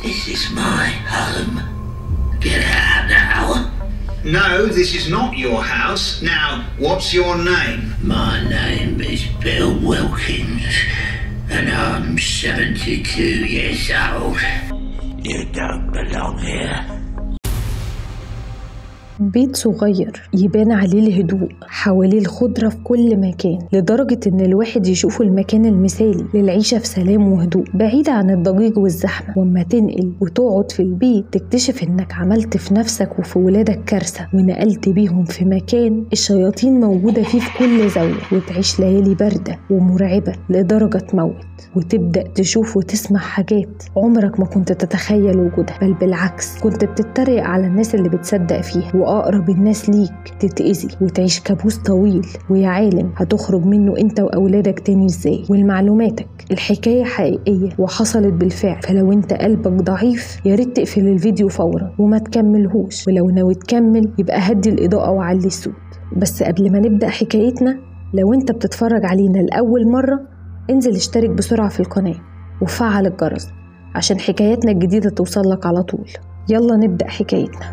This is my home. Get out now. No, this is not your house. Now, what's your name? My name is Bill Wilkins, and I'm 72 years old. You don't belong here. بيت صغير يبان عليه الهدوء حواليه الخضرة في كل مكان لدرجة إن الواحد يشوفه المكان المثالي للعيشة في سلام وهدوء بعيد عن الضجيج والزحمة وأما تنقل وتقعد في البيت تكتشف إنك عملت في نفسك وفي ولادك كارثة ونقلت بيهم في مكان الشياطين موجودة فيه في كل زاوية وتعيش ليالي باردة ومرعبة لدرجة تموت وتبدأ تشوف وتسمع حاجات عمرك ما كنت تتخيل وجودها بل بالعكس كنت بتتريق على الناس اللي بتصدق فيها وأقرب الناس ليك تتأذي وتعيش كابوس طويل ويا عالم هتخرج منه انت وأولادك تاني ازاي ولمعلوماتك الحكاية حقيقية وحصلت بالفعل فلو انت قلبك ضعيف يا ريت تقفل الفيديو فورا وما تكملهوش ولو ناوي تكمل يبقى هدي الإضاءة وعلي الصوت بس قبل ما نبدأ حكايتنا لو انت بتتفرج علينا لأول مرة انزل اشترك بسرعة في القناة وفعل الجرس عشان حكاياتنا الجديدة توصلك على طول يلا نبدأ حكايتنا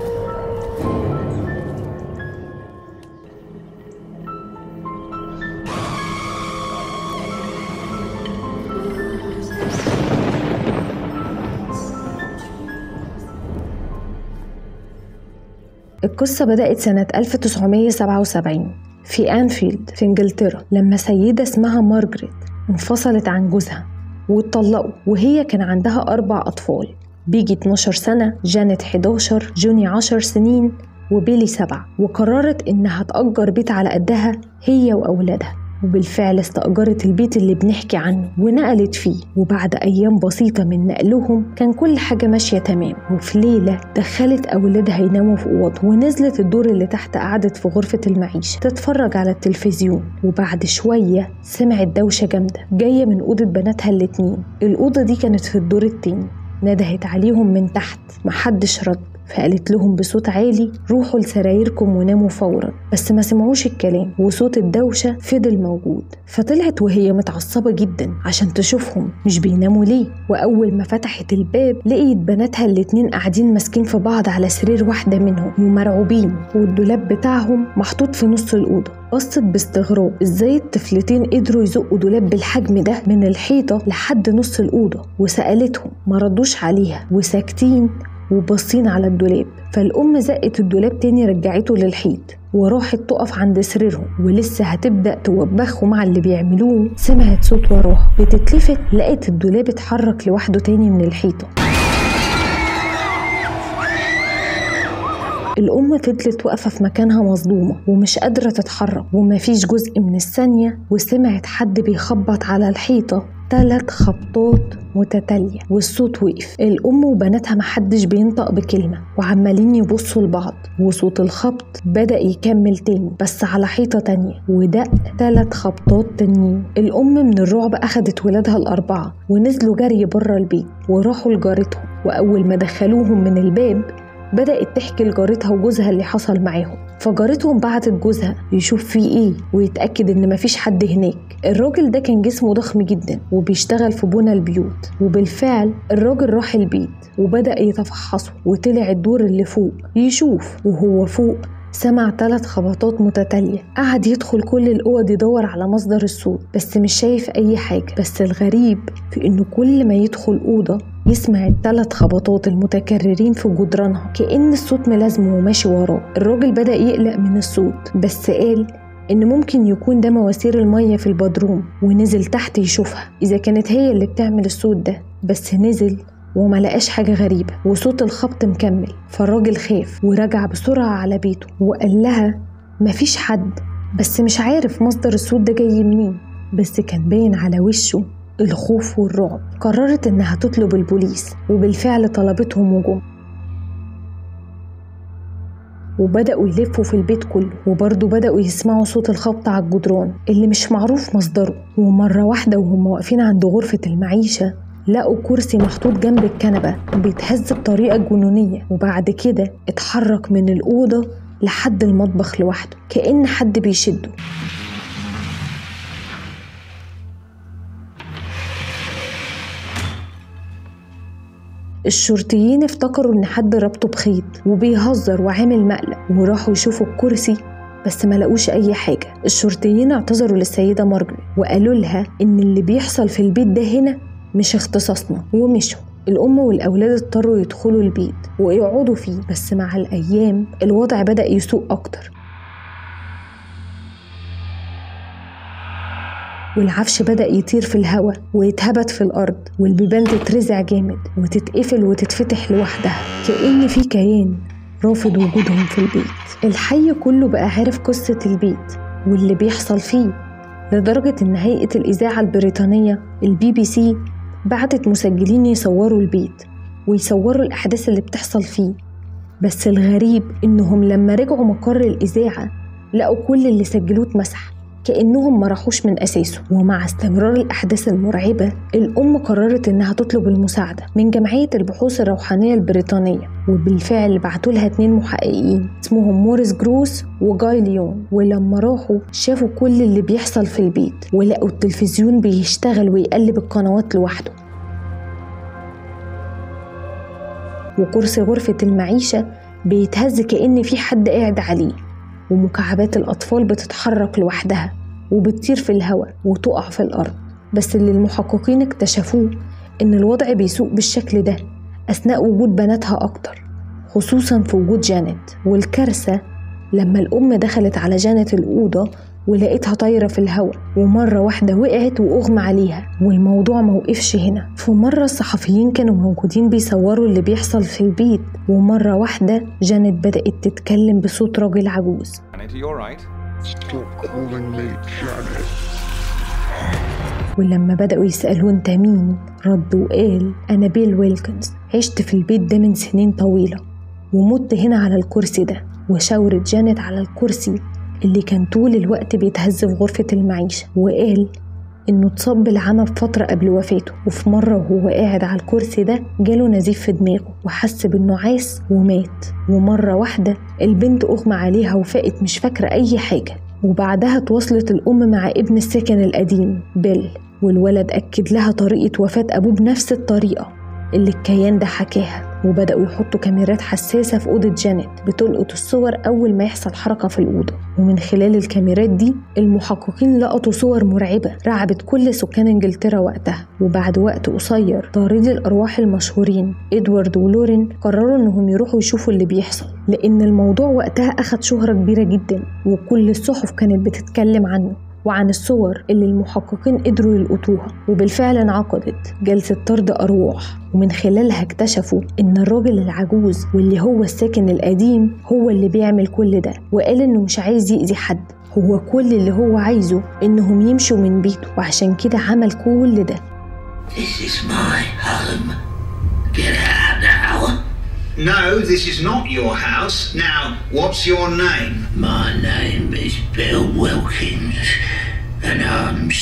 القصة بدأت سنة 1977 في أنفيلد في إنجلترا لما سيدة اسمها مارجريت انفصلت عن جوزها واتطلقوا وهي كان عندها أربع أطفال بيجي 12 سنة جانت 11 جوني 10 سنين وبيلي سبعة وقررت إنها تأجر بيت على قدها هي وأولادها وبالفعل استأجرت البيت اللي بنحكي عنه ونقلت فيه وبعد أيام بسيطة من نقلهم كان كل حاجة ماشية تمام وفي ليلة دخلت أولادها يناموا في أوض ونزلت الدور اللي تحت قعدت في غرفة المعيشة تتفرج على التلفزيون وبعد شوية سمعت دوشة جامدة جاية من أوضة بناتها الاتنين الأوضة دي كانت في الدور التاني ندهت عليهم من تحت محدش رد فقالت لهم بصوت عالي روحوا لسرايركم وناموا فورا بس ما سمعوش الكلام وصوت الدوشة فضل موجود فطلعت وهي متعصبة جدا عشان تشوفهم مش بيناموا ليه وأول ما فتحت الباب لقيت بناتها الاتنين قاعدين ماسكين في بعض على سرير واحدة منهم ومرعوبين والدولاب بتاعهم محطوط في نص الأوضة بصت باستغراب ازاي الطفلتين قدروا يزقوا دولاب بالحجم ده من الحيطة لحد نص الأوضة وسألتهم ما ردوش عليها وساكتين وباصين على الدولاب فالأم زقت الدولاب تاني رجعته للحيط وراحت تقف عند سريرهم ولسه هتبدأ توبخهم على اللي بيعملوه سمعت صوت وراها بتتلفت لقت الدولاب اتحرك لوحده تاني من الحيطة الأم فضلت واقفة في مكانها مصدومة ومش قادرة تتحرك ومفيش جزء من الثانية وسمعت حد بيخبط على الحيطة ثلاث خبطات متتالية والصوت وقف الأم وبناتها محدش بينطق بكلمة وعمالين يبصوا لبعض وصوت الخبط بدأ يكمل تاني بس على حيطة تانية ودق ثلاث خبطات تانيين الأم من الرعب أخدت ولادها الأربعة ونزلوا جري بره البيت وراحوا لجارتهم وأول ما دخلوهم من الباب بدأت تحكي لجارتها وجوزها اللي حصل معاهم فجارتهم بعتت جوزها يشوف فيه ايه ويتأكد ان مفيش حد هناك الراجل ده كان جسمه ضخم جدا وبيشتغل في بنى البيوت وبالفعل الراجل راح البيت وبدأ يتفحصه وطلع الدور اللي فوق يشوف وهو فوق سمع ثلاث خبطات متتالية قعد يدخل كل الأوض يدور على مصدر الصوت بس مش شايف أي حاجة بس الغريب في إنه كل ما يدخل أوضة يسمع الثلاث خبطات المتكررين في جدرانها كأن الصوت ملازمه وماشي وراه الراجل بدأ يقلق من الصوت بس قال إن ممكن يكون ده مواسير المية في البدروم ونزل تحت يشوفها إذا كانت هي اللي بتعمل الصوت ده بس نزل وما لقاش حاجة غريبة وصوت الخبط مكمل فالراجل خاف ورجع بسرعة على بيته وقال لها مفيش حد بس مش عارف مصدر الصوت ده جاي منين بس كان باين على وشه الخوف والرعب قررت انها تطلب البوليس وبالفعل طلبتهم وجم وبدأوا يلفوا في البيت كله وبرضه بدأوا يسمعوا صوت الخبط على الجدران اللي مش معروف مصدره ومرة واحدة وهم واقفين عند غرفة المعيشة لقوا كرسي محطوط جنب الكنبة بيتهز بطريقة جنونية وبعد كده اتحرك من الأوضة لحد المطبخ لوحده كأن حد بيشده الشرطيين افتكروا إن حد ربطه بخيط وبيهزر وعامل مقلب وراحوا يشوفوا الكرسي بس ما لقوش أي حاجة الشرطيين اعتذروا للسيدة مارجريت وقالوا لها إن اللي بيحصل في البيت ده هنا مش اختصاصنا ومشوا الأم والأولاد اضطروا يدخلوا البيت ويقعدوا فيه بس مع الأيام الوضع بدأ يسوء أكتر والعفش بدأ يطير في الهواء ويتهبت في الأرض والبيبان تترزع جامد وتتقفل وتتفتح لوحدها كأن في كيان رافض وجودهم في البيت الحي كله بقى عارف قصة البيت واللي بيحصل فيه لدرجة إن هيئة الإذاعة البريطانية البي بي سي بعتت مسجلين يصوروا البيت ويصوروا الأحداث اللي بتحصل فيه بس الغريب إنهم لما رجعوا مقر الإذاعة لقوا كل اللي سجلوه اتمسح كأنهم ما راحوش من أساسه ومع استمرار الأحداث المرعبة الأم قررت إنها تطلب المساعدة من جمعية البحوث الروحانية البريطانية وبالفعل بعتوا لها اتنين محققين اسمهم موريس جروس وجاي ليون ولما راحوا شافوا كل اللي بيحصل في البيت ولقوا التلفزيون بيشتغل ويقلب القنوات لوحده وكرسي غرفة المعيشة بيتهز كأن في حد قاعد عليه ومكعبات الأطفال بتتحرك لوحدها وبتطير في الهواء وتقع في الأرض بس اللي المحققين اكتشفوه إن الوضع بيسوء بالشكل ده أثناء وجود بناتها أكتر خصوصا في وجود جانيت والكارثة لما الأم دخلت على جانيت الأوضة ولقيتها طايرة في الهواء ومرة واحدة وقعت وأغمى عليها والموضوع موقفش هنا في مرة الصحفيين كانوا موجودين بيصوروا اللي بيحصل في البيت ومرة واحدة جانيت بدأت تتكلم بصوت راجل عجوز Janet, are you alright? Stop calling me Janet. ولما بدأوا يسألوه أنت مين رد وقال أنا بيل ويلكنز عشت في البيت ده من سنين طويلة ومت هنا على الكرسي ده وشاورت جانيت على الكرسي اللي كان طول الوقت بيتهز في غرفة المعيشة وقال إنه اتصاب بالعمى بفترة قبل وفاته وفي مرة وهو قاعد على الكرسي ده جاله نزيف في دماغه وحس بالنعاس ومات ومرة واحدة البنت أغمى عليها وفاقت مش فاكرة أي حاجة وبعدها تواصلت الأم مع ابن السكن القديم بيل والولد أكد لها طريقة وفاة أبوه بنفس الطريقة اللي الكيان ده حكاها وبدأوا يحطوا كاميرات حساسة في أوضة جانيت بتلقط الصور أول ما يحصل حركة في الأوضة ومن خلال الكاميرات دي المحققين لقطوا صور مرعبة رعبت كل سكان إنجلترا وقتها وبعد وقت قصير طاردي الأرواح المشهورين إدوارد ولورين قرروا إنهم يروحوا يشوفوا اللي بيحصل لأن الموضوع وقتها أخد شهرة كبيرة جدا وكل الصحف كانت بتتكلم عنه وعن الصور اللي المحققين قدروا يلقطوها وبالفعل انعقدت جلسة طرد أرواح ومن خلالها اكتشفوا إن الراجل العجوز واللي هو الساكن القديم هو اللي بيعمل كل ده وقال إنه مش عايز يأذي حد هو كل اللي هو عايزه إنهم يمشوا من بيته وعشان كده عمل كل ده This is my home. Get out now. No, this is not your house. Now, what's your name? My name is Bill Wilkins, and I'm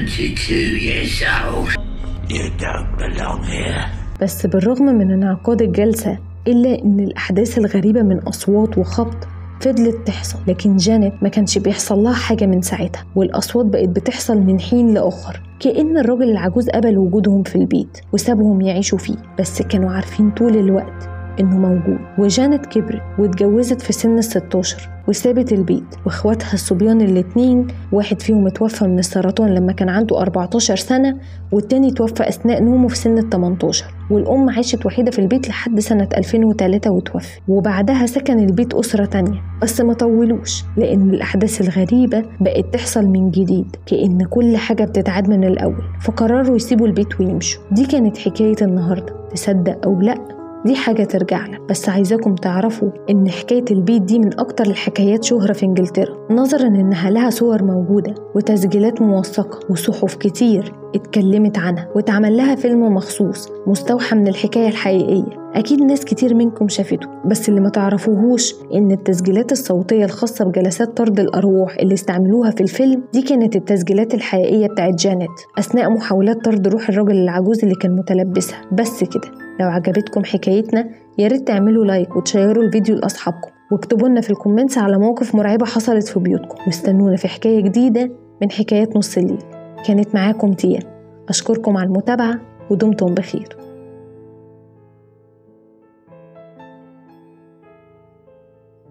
72 years old. You don't belong here. بس بالرغم من انعقاد الجلسة إلا إن الأحداث الغريبة من أصوات وخبط فضلت تحصل لكن جانيت ما كانش بيحصل لها حاجة من ساعتها والأصوات بقت بتحصل من حين لآخر كأن الراجل العجوز قبل وجودهم في البيت وسابهم يعيشوا فيه بس كانوا عارفين طول الوقت إنه موجود وجانت كبرت واتجوزت في سن الستاشر وسابت البيت واخواتها الصبيان الاتنين واحد فيهم اتوفى من السرطان لما كان عنده 14 سنة والتاني توفى أثناء نومه في سن ال 18 والأم عاشت وحيدة في البيت لحد سنة 2003 وتوفي وبعدها سكن البيت أسرة تانية بس ما طولوش لأن الأحداث الغريبة بقت تحصل من جديد كأن كل حاجة بتتعاد من الأول فقرروا يسيبوا البيت ويمشوا دي كانت حكاية النهاردة تصدق أو لأ دي حاجة ترجع لك بس عايزاكم تعرفوا إن حكاية البيت دي من أكتر الحكايات شهرة في إنجلترا نظرا إنها لها صور موجودة وتسجيلات موثقة وصحف كتير اتكلمت عنها واتعمل لها فيلم مخصوص مستوحى من الحكاية الحقيقية أكيد ناس كتير منكم شافته بس اللي ما تعرفوهوش إن التسجيلات الصوتية الخاصة بجلسات طرد الأرواح اللي استعملوها في الفيلم دي كانت التسجيلات الحقيقية بتاعت جانيت أثناء محاولات طرد روح الراجل العجوز اللي كان متلبسها بس كده لو عجبتكم حكايتنا يا ريت تعملوا لايك وتشيروا الفيديو لأصحابكم واكتبوا لنا في الكومنتس على مواقف مرعبة حصلت في بيوتكم واستنونا في حكاية جديدة من حكايات نص الليل كانت معاكم تيا أشكركم على المتابعة ودمتم بخير